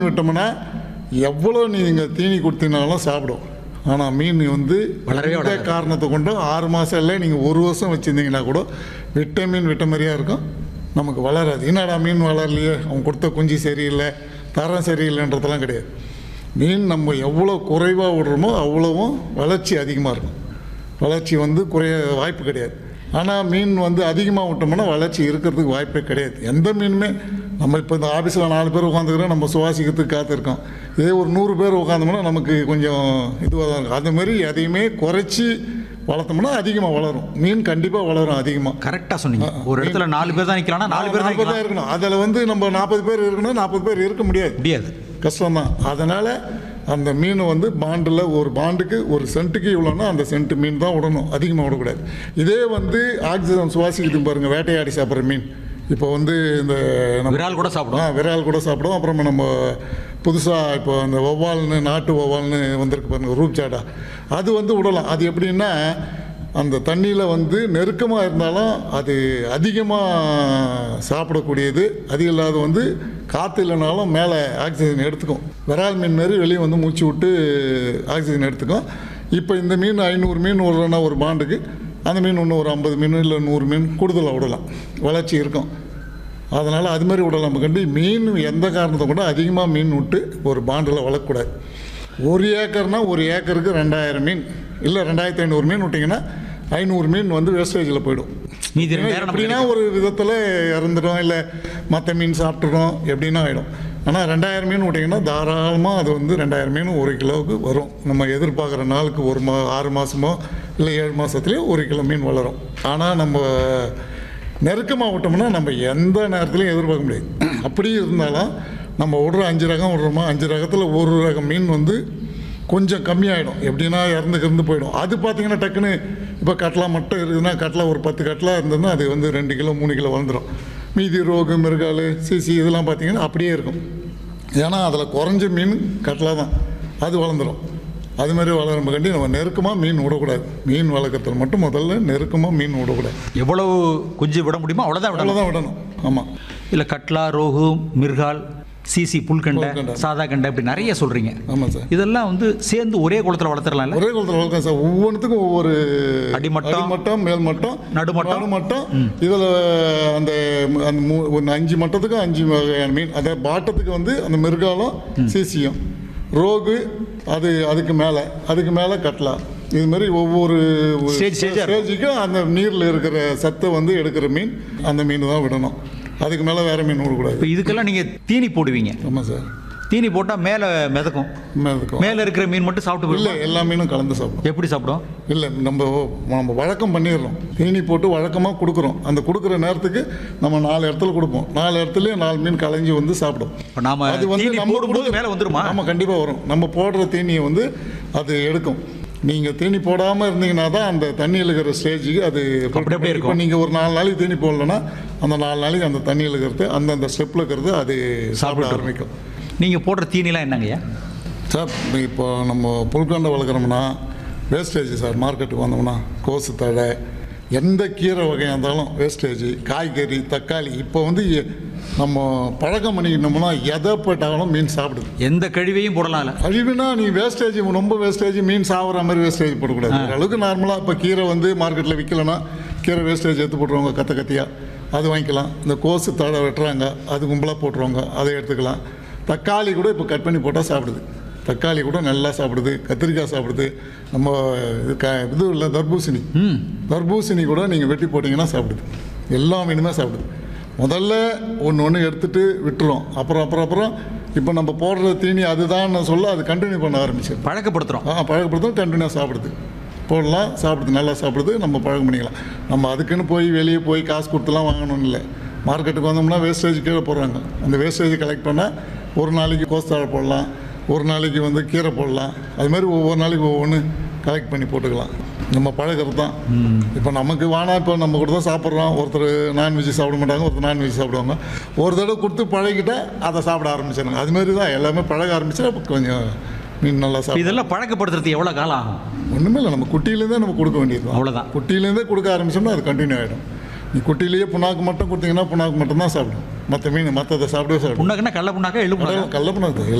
விட்டோம்னா எவ்வளோ நீங்கள் தீனி கொடுத்தீங்கனாலும் சாப்பிடும் ஆனால் மீன் வந்து வளரவே எந்த வளராது. காரணத்தை கொண்டு ஆறு மாதம் இல்லை நீங்கள் ஒரு வருஷம் வச்சுருந்தீங்கன்னா கூட விட்ட மீன் விட்ட மாதிரியா இருக்கும் நமக்கு வளராது என்னடா மீன் வளரலையே அவன் கொடுத்த குஞ்சு சரியில்லை தரம் சரியில்லைன்றதெல்லாம் கிடையாது மீன் நம்ம எவ்வளோ குறைவாக விடுறோமோ அவ்வளவும் வளர்ச்சி அதிகமாக இருக்கும் வளர்ச்சி வந்து குறைய வாய்ப்பு கிடையாது ஆனால் மீன் வந்து அதிகமாக விட்டோம்னா வளர்ச்சி இருக்கிறதுக்கு வாய்ப்பே கிடையாது எந்த மீனுமே நம்ம இப்போ இந்த ஆஃபீஸில் நாலு பேர் உட்காந்துக்கிறோம் நம்ம சுவாசிக்கிறதுக்கு காத்திருக்கோம் இதே ஒரு நூறு பேர் உட்காந்தோம்னா நமக்கு கொஞ்சம் இதுவாக தான் இருக்கும் அது மாதிரி எதையுமே குறைச்சி வளர்த்தோம்னா அதிகமாக வளரும் மீன் கண்டிப்பாக வளரும் அதிகமாக கரெக்டாக சொன்னீங்க ஒரு இடத்துல நாலு பேர் தான் நிற்கலாம்னா நாலு பேர் தான் நாற்பது தான் நிற்கலாம் இருக்கணும் அதில் வந்து நம்ம நாற்பது பேர் இருக்கணும் நாற்பது பேர் இருக்க முடியாது முடியாது கஷ்டம்தான் அதனால் அந்த மீன் வந்து பாண்டில் ஒரு பாண்டுக்கு ஒரு சென்ட்டுக்கு இவ்வளோன்னா அந்த சென்ட் மீன் தான் விடணும் அதிகமாக விடக்கூடாது இதே வந்து ஆக்சிஜன் சுவாசிக்குது பாருங்கள் வேட்டையாடி சாப்பிட்ற மீன் இப்போ வந்து இந்த நம்ம விரால் கூட சாப்பிடும் ஆ விரால் கூட சாப்பிடும் அப்புறமா நம்ம புதுசாக இப்போ அந்த வௌவால்னு நாட்டு வௌவால்னு வந்திருக்கு பாருங்க ரூப்சாடா அது வந்து விடலாம் அது எப்படின்னா அந்த தண்ணியில் வந்து நெருக்கமாக இருந்தாலும் அது அதிகமாக சாப்பிடக்கூடியது அது இல்லாத வந்து காற்று இல்லைனாலும் மேலே ஆக்சிஜன் எடுத்துக்கும் விரால் மீன் மாரி வெளியே வந்து மூச்சு விட்டு ஆக்சிஜன் எடுத்துக்கும் இப்போ இந்த மீன் ஐநூறு மீன் விடுறோன்னா ஒரு பாண்டுக்கு அந்த மீன் இன்னும் ஒரு ஐம்பது மீன் இல்லை நூறு மீன் கூடுதலாக விடலாம் வளர்ச்சி இருக்கும் அதனால் அது மாதிரி விடலாம் கண்டி மீன் எந்த காரணத்தை கூட அதிகமாக மீன் விட்டு ஒரு பாண்டில் வளர்க்கக்கூடாது ஒரு ஏக்கர்னா ஒரு ஏக்கருக்கு ரெண்டாயிரம் மீன் இல்லை ரெண்டாயிரத்தி ஐநூறு மீன் விட்டிங்கன்னா ஐநூறு மீன் வந்து வேஸ்டேஜில் போயிடும் மீதி ரெண்டாயிரம் நமக்கு எப்படின்னா ஒரு விதத்தில் இறந்துடும் இல்லை மற்ற மீன் சாப்பிட்டுடும் எப்படின்னா ஆகிடும் ஆனால் ரெண்டாயிரம் மீன் விட்டிங்கன்னா தாராளமாக அது வந்து ரெண்டாயிரம் மீன் ஒரு கிலோவுக்கு வரும் நம்ம எதிர்பார்க்குற நாளுக்கு ஒரு மா ஆறு மாதமோ இல்லை ஏழு மாதத்துலேயே ஒரு கிலோ மீன் வளரும் ஆனால் நம்ம நெருக்கமாக விட்டோம்னா நம்ம எந்த நேரத்துலையும் எதிர்பார்க்க முடியாது அப்படி இருந்தாலும் நம்ம விடுற அஞ்சு ரகம் விடுறோமா அஞ்சு ரகத்தில் ஒரு ரகம் மீன் வந்து கொஞ்சம் கம்மியாயிடும் எப்படின்னா இறந்து கிறந்து போயிடும் அது பார்த்தீங்கன்னா டக்குன்னு இப்போ கட்லா மட்டும் இருக்குதுன்னா கட்லா ஒரு பத்து கட்லா இருந்ததுன்னா அது வந்து ரெண்டு கிலோ மூணு கிலோ வந்துடும் மீதி ரோகு மிருகால் சிசி இதெல்லாம் பார்த்தீங்கன்னா அப்படியே இருக்கும் ஏன்னா அதில் குறைஞ்ச மீன் கட்லா தான் அது வளர்ந்துடும் அது மாதிரி வளரும் கண்டி நம்ம நெருக்கமாக மீன் விடக்கூடாது மீன் வளர்க்குறதுல மட்டும் முதல்ல நெருக்கமாக மீன் விடக்கூடாது எவ்வளவு குஞ்சு விட முடியுமோ அவ்வளோதான் விடணும் அவ்வளோதான் விடணும் ஆமாம் இல்லை கட்லா ரோகு மிர்கால் சிசி புல்கண்டை புல்கண்டை. சாதா கண்டை இப்படி நிறைய சொல்கிறீங்க ஆமாம் சார் இதெல்லாம் வந்து சேர்ந்து ஒரே குளத்தில் வளர்த்துடலாம்ல ஒரே குளத்தில் வளர்க்கலாம் சார் ஒவ்வொன்றுத்துக்கும் ஒவ்வொரு அடிமட்டம், அடிமட்டம் மேல் மட்டம் நடுமட்டம். நடுமட்டம் இதில் அந்த அந்த மூ- ஒரு அஞ்சு மட்டத்துக்கு அஞ்சு வகையான மீன் அந்த பாட்டத்துக்கு வந்து அந்த மிருகாலம் சிசியம் ரோகு அது அதுக்கு மேலே அதுக்கு மேலே கட்லா இது மாதிரி ஒவ்வொரு Stage, stage ஆ இருக்கும். ஸ்டேஜுக்கும் அந்த நீரில் இருக்கிற சத்தை வந்து எடுக்கிற மீன் அந்த மீன் தான் விடணும் அதுக்கு மேலே வேறு மீன் விடக்கூடாது இப்போ இதுக்கெல்லாம் நீங்கள் தீனி போடுவீங்க ஆமாம் சார் தீனி போட்டால் மேலே மிதக்கும் மேலே இருக்கும் மேலே இருக்கிற மீன் மட்டும் சாப்பிட்டு இல்லை போயிடும் எல்லா மீனும் கலந்து சாப்பிடும் எப்படி சாப்பிடும் இல்லை நம்ம நம்ம வழக்கம் பண்ணிடுறோம் தீனி போட்டு வழக்கமாக கொடுக்குறோம் அந்த கொடுக்குற நேரத்துக்கு நம்ம நாலு இடத்துல கொடுப்போம் நாலு இடத்துலையும் நாலு மீன் கலைஞ்சி வந்து சாப்பிடும் இப்போ நாம தீனி போடும்போது மேலே வந்துருமா ஆமாம் கண்டிப்பாக வரும் நம்ம போடுற தீனியை வந்து அது எடுக்கும் நீங்கள் தீனி போடாமல் இருந்தீங்கன்னா தான் அந்த தண்ணியில் இருக்கிற ஸ்டேஜுக்கு அது அப்படி அப்படியே இருக்கும். இப்போ நீங்கள் ஒரு நாலு நாளைக்கு தீனி போடலன்னா அந்த நாலு நாளைக்கு அந்த தண்ணியில் இருக்கிறது அந்தந்த ஸ்டெப்பில் இருக்கிறது அது சாப்பிட சாப்பிட்டு ஆரம்பிக்கும் நீங்கள் போடுற தீனிலாம் என்னங்கய்யா சார் இப்போ நம்ம புல்கண்டை வளர்க்குறோம்னா வேஸ்டேஜ் சார் மார்க்கெட்டுக்கு வந்தோம்னா கோசு தழை எந்த கீரை வகையாக இருந்தாலும் வேஸ்டேஜ் காய்கறி தக்காளி இப்போ வந்து எ- நம்ம பழக்கம் பண்ணிக்கிட்டோம்னா எதை போட்டாலும் மீன் சாப்பிடுது எந்த கழிவையும் போடலாம்ல அழிவுனா நீ வேஸ்டேஜ் ரொம்ப வேஸ்டேஜ் மீன் சாப்பிட்ற மாதிரி வேஸ்டேஜ் போடக்கூடாது ஓரளவுக்கு நார்மலாக இப்போ கீரை வந்து மார்க்கெட்டில் விற்கலன்னா கீரை வேஸ்டேஜ் எடுத்து போட்டுருவாங்க கத்த கத்தியாக அது வாங்கிக்கலாம் இந்த கோசு தழை வெட்டுறாங்க அது கும்பலாக போட்டுருவாங்க அதை எடுத்துக்கலாம் தக்காளி கூட இப்போ கட் பண்ணி போட்டால் சாப்பிடுது தக்காளி கூட நல்லா சாப்பிடுது கத்திரிக்காய் சாப்பிடுது நம்ம இது க இது இல்லை தர்பூசணி ம் தர்பூசணி கூட நீங்கள் வெட்டி போட்டிங்கன்னா சாப்பிடுது எல்லா மீனுமே சாப்பிடுது முதல்ல ஒன்று ஒன்று எடுத்துட்டு விட்டுரும் அப்புறம் அப்புறம் அப்புறம் இப்போ நம்ம போடுற தீனி அதுதான் சொல்ல அது கண்டினியூ பண்ண ஆரம்பிச்சிடும் பழக்கப்படுத்துகிறோம் ஆ பழக்கப்படுத்தும் கண்டினியூ சாப்பிடுது போடலாம் சாப்பிடுது நல்லா சாப்பிடுது நம்ம பழக்கம் பண்ணிக்கலாம் நம்ம அதுக்குன்னு போய் வெளியே போய் காசு கொடுத்துலாம் வாங்கணும்னு இல்லை மார்க்கெட்டுக்கு வந்தோம்னா வேஸ்டேஜ் கீழே போடுறாங்க அந்த வேஸ்டேஜ் கலெக்ட் பண்ணால் ஒரு நாளைக்கு கோஸ்தாழை போடலாம் ஒரு நாளைக்கு வந்து கீரை போடலாம் அது மாதிரி ஒவ்வொரு நாளைக்கு ஒவ்வொன்று கலெக்ட் பண்ணி போட்டுக்கலாம் நம்ம பழகிறது தான் இப்போ நமக்கு வேணா இப்போ நம்ம கூட தான் சாப்பிட்றோம் ஒருத்தர் நான்வெஜ் சாப்பிட மாட்டாங்க ஒருத்தர் நான்வெஜ் சாப்பிடுவாங்க ஒரு தடவை கொடுத்து பழகிட்டா அதை சாப்பிட ஆரம்பிச்சிடுங்க அது மாதிரி தான் எல்லாமே பழக ஆரம்பிச்சா அப்போ கொஞ்சம் மீன் நல்லா சாப்பிடும் இதெல்லாம் பழக்கப்படுத்துறதுக்கு எவ்வளோ காலம் ஆகும் ஒன்றுமே இல்லை நம்ம குட்டியிலேருந்தே நம்ம கொடுக்க வேண்டியது தான் அவ்வளோதான் குட்டியிலேருந்தே கொடுக்க ஆரம்பிச்சோம்னா அது கண்டினியூ ஆகிடும் நீ குட்டியிலேயே புண்ணாக்கு மட்டும் கொடுத்தீங்கன்னா புண்ணாக்கு மட்டும் தான் சாப்பிடும் மற்ற மீன் மற்றதை சாப்பிடவே சாப்பிடும் புண்ணாக்குன்னா கடல புண்ணாக்கா எள்ளு புண்ணாக்கா கடல் கல்லப்பணம்